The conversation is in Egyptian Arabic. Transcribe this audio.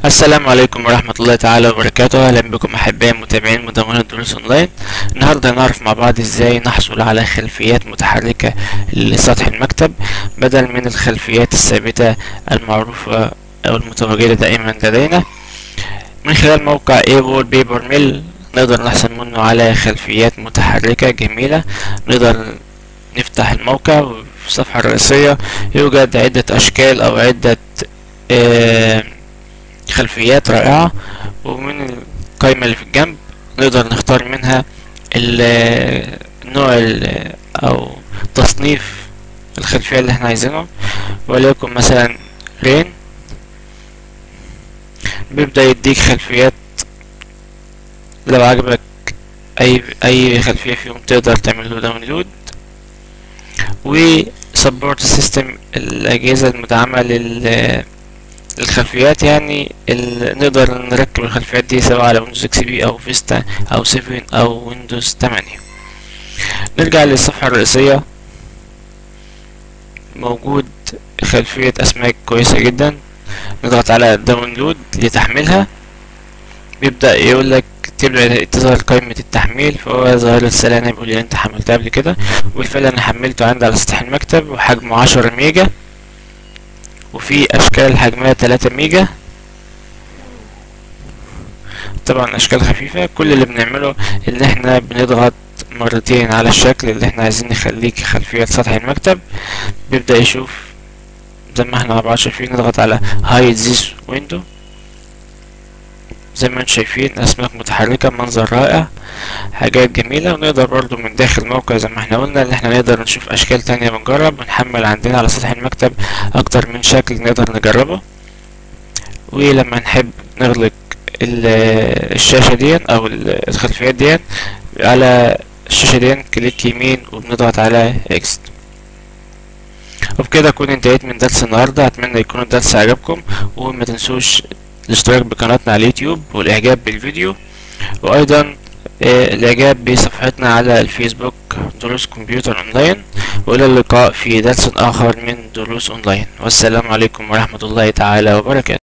السلام عليكم ورحمة الله تعالى وبركاته أهلا بكم أحبائي متابعين مدونة دروس أونلاين النهاردة هنعرف مع بعض إزاي نحصل على خلفيات متحركة لسطح المكتب بدل من الخلفيات الثابتة المعروفة أو المتواجدة دائما لدينا من خلال موقع ايبول بيبر ميل نقدر نحصل منه على خلفيات متحركة جميلة نقدر نفتح الموقع وفي الصفحة الرئيسية يوجد عدة أشكال أو عدة آه خلفيات رائعة ومن القائمة اللي في الجنب نقدر نختار منها النوع أو تصنيف الخلفية اللي احنا عايزينه وليكن مثلا رين بيبدأ يديك خلفيات لو عجبك أي أي خلفية فيهم تقدر تعمل له داونلود و سبورت سيستم الأجهزة المدعمة لل الخلفيات يعني نقدر نركب الخلفيات دي سواء على ويندوز اكس بي او فيستا او 7 او ويندوز 8 نرجع للصفحة الرئيسية موجود خلفية اسماك كويسة جدا نضغط على داونلود لتحميلها بيبدأ يقولك تبدأ تظهر قائمة التحميل فهو ظاهر رسالة بيقول لي انت حملتها قبل كده والفعل انا حملته عندي على سطح المكتب وحجمه عشرة ميجا وفي اشكال حجمها 3 ميجا طبعا اشكال خفيفة كل اللي بنعمله ان احنا بنضغط مرتين على الشكل اللي احنا عايزين نخليه كخلفية سطح المكتب بيبدأ يشوف زي ما احنا مع بعض شايفين نضغط على hide this window زي ما انتم شايفين اسماك متحركة منظر رائع حاجات جميلة ونقدر برضو من داخل الموقع زي ما احنا قلنا ان احنا نقدر نشوف اشكال تانية بنجرب ونحمل عندنا على سطح المكتب اكتر من شكل نقدر نجربه ولما نحب نغلق الشاشة دي او الخلفيات دي على الشاشة دي كليك يمين وبنضغط على اكست وبكده اكون انتهيت من درس النهاردة اتمنى يكون الدرس عجبكم وما تنسوش الاشتراك بقناتنا على اليوتيوب والاعجاب بالفيديو وايضا الاعجاب بصفحتنا على الفيسبوك دروس كمبيوتر اونلاين والى اللقاء في درس اخر من دروس اونلاين والسلام عليكم ورحمة الله تعالى وبركاته